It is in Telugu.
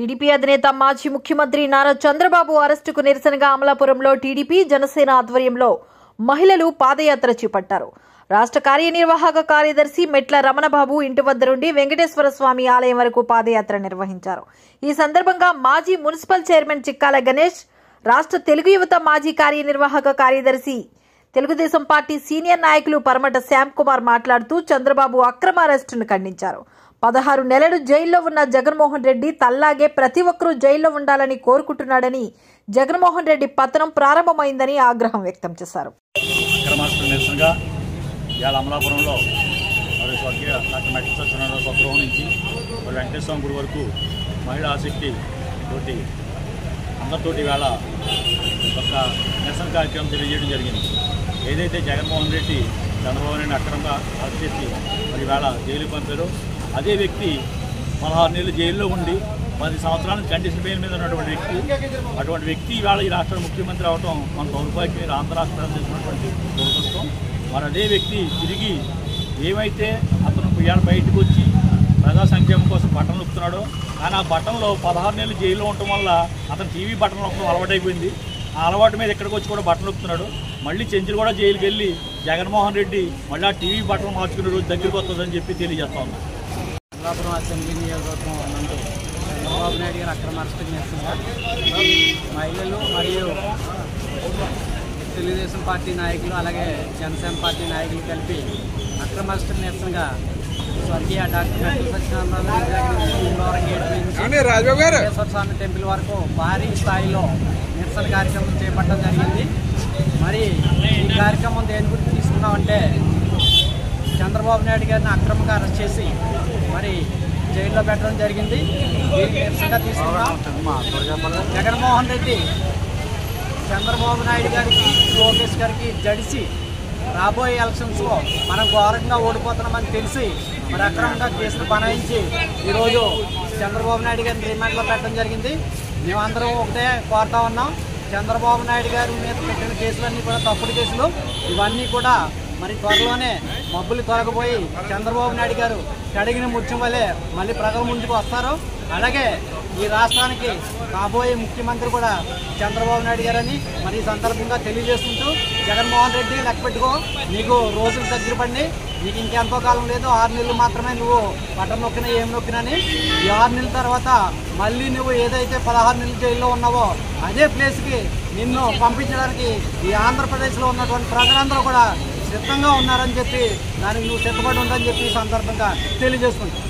టీడీపీ అధినేత మాజీ ముఖ్యమంత్రి నారా చంద్రబాబు అరెస్టుకు నిరసనగా అమలాపురంలో టీడీపీ జనసేన ఆధ్వర్యంలో మహిళలు పాదయాత్ర చేపట్టారు రాష్ట్ర కార్యనిర్వాహక కార్యదర్శి మెట్ల రమణబాబు ఇంటి వద్ద నుండి వెంకటేశ్వర స్వామి ఆలయం వరకు పాదయాత్ర నిర్వహించారు ఈ సందర్భంగా మాజీ మున్సిపల్ చైర్మన్ చిక్కాల గణేష్ రాష్ట్ర తెలుగు యువత మాజీ కార్యనిర్వాహక కార్యదర్శి తెలుగుదేశం పార్టీ సీనియర్ నాయకులు పరమట శ్యామ్ కుమార్ మాట్లాడుతూ చంద్రబాబు అక్రమ అరెస్టును ఖండించారు పదహారు నెలలు జైల్లో ఉన్న జగన్మోహన్ రెడ్డి తల్లాగే ప్రతి ఒక్కరూ జైల్లో ఉండాలని కోరుకుంటున్నాడని జగన్మోహన్ రెడ్డి పతనం ప్రారంభమైందని ఆగ్రహం వ్యక్తం చేశారు అక్రమాస్త్ర నిరసనగా ఇవాళ అమలాపురంలో మరి స్వర్గీయ డాక్టర్ మెట్ల సత్యనారాయణ స్వగృహం నుంచి మరి వెంకటేశ్వర గుడి వరకు మహిళా ఆసక్తి తోటి అందరితోటి వేళ ఒక నిరసన కార్యక్రమం తెలియజేయడం జరిగింది ఏదైతే జగన్మోహన్ రెడ్డి చంద్రబాబు నాయుడు అక్రమంగా అరెస్ట్ చేసి మరి వేళ జైలుకి పంపారో అదే వ్యక్తి పదహారు నెలలు జైల్లో ఉండి పది సంవత్సరాల కండిషన్ బెయిల్ మీద ఉన్నటువంటి వ్యక్తి అటువంటి వ్యక్తి ఇవాళ ఈ రాష్ట్ర ముఖ్యమంత్రి అవడం మన దౌర్భాగ్యం ఆంధ్ర రాష్ట్రాలు చేసినటువంటి దురదృష్టం మరి అదే వ్యక్తి తిరిగి ఏమైతే అతను ఇవాళ బయటకు వచ్చి ప్రజా సంక్షేమం కోసం బట్టలు నొక్కుతున్నాడో కానీ ఆ బట్టంలో పదహారు నెలలు జైల్లో ఉండటం వల్ల అతను టీవీ బట్టలు నొక్కడం అలవాటైపోయింది ఆ అలవాటు మీద ఎక్కడికి వచ్చి కూడా బట్టలు నొక్కుతున్నాడు మళ్ళీ చెంచులు కూడా జైలుకి వెళ్ళి జగన్మోహన్ రెడ్డి మళ్ళీ ఆ టీవీ బట్టలు మార్చుకునే రోజు దగ్గరికి వస్తుందని చెప్పి తెలియజేస్తా ఉన్నాను అమలాపురం అసెంబ్లీ నియోజకవర్గం నందు చంద్రబాబు నాయుడు గారు అక్రమ అరెస్టు నిరసనగా మహిళలు మరియు తెలుగుదేశం పార్టీ నాయకులు అలాగే జనసేన పార్టీ నాయకులు కలిపి అక్రమ అరెస్టు నిరసనగా స్వర్గీయ డాక్టర్ మెట్ల సత్యనారాయణ భీమవరం గేట్ నుంచి వెంకటేశ్వర స్వామి టెంపుల్ వరకు భారీ స్థాయిలో నిరసన కార్యక్రమం చేపట్టడం జరిగింది మరి ఈ కార్యక్రమం దేని గురించి తీసుకున్నామంటే చంద్రబాబు నాయుడు గారిని అక్రమంగా అరెస్ట్ చేసి మరి జైల్లో పెట్టడం జరిగింది దీనికి నిరసనగా తీసుకున్నాం జగన్మోహన్ రెడ్డి చంద్రబాబు నాయుడు గారికి లోకేష్ గారికి జడిసి రాబోయే ఎలక్షన్స్లో మనం ఘోరంగా ఓడిపోతున్నామని తెలిసి మరి అక్రమంగా కేసులు బనాయించి ఈరోజు చంద్రబాబు నాయుడు గారిని రిమాండ్లో పెట్టడం జరిగింది మేమందరం ఒకటే కోరుతా ఉన్నాం చంద్రబాబు నాయుడు గారి మీద పెట్టిన కేసులన్నీ కూడా తప్పుడు కేసులు ఇవన్నీ కూడా మరి త్వరలోనే మబ్బులు తొలగిపోయి చంద్రబాబు నాయుడు గారు కడిగిన ముత్యం వల్లే మళ్ళీ ప్రజల ముందుకు వస్తారు అలాగే ఈ రాష్ట్రానికి కాబోయే ముఖ్యమంత్రి కూడా చంద్రబాబు నాయుడు గారని మరి ఈ సందర్భంగా తెలియజేసుకుంటూ జగన్మోహన్ రెడ్డి లెక్క పెట్టుకో నీకు రోజులు దగ్గర పడి నీకు ఇంకెంతో కాలం లేదు ఆరు నెలలు మాత్రమే నువ్వు బటన్ నొక్కినా ఏం నొక్కినని ఈ ఆరు నెలల తర్వాత మళ్ళీ నువ్వు ఏదైతే పదహారు నెలలు జైల్లో ఉన్నావో అదే ప్లేస్కి నిన్ను పంపించడానికి ఈ ఆంధ్రప్రదేశ్లో ఉన్నటువంటి ప్రజలందరూ కూడా సిద్ధంగా ఉన్నారని చెప్పి దానికి నువ్వు సిద్ధపడి ఉందని చెప్పి ఈ సందర్భంగా తెలియజేసుకుంటాను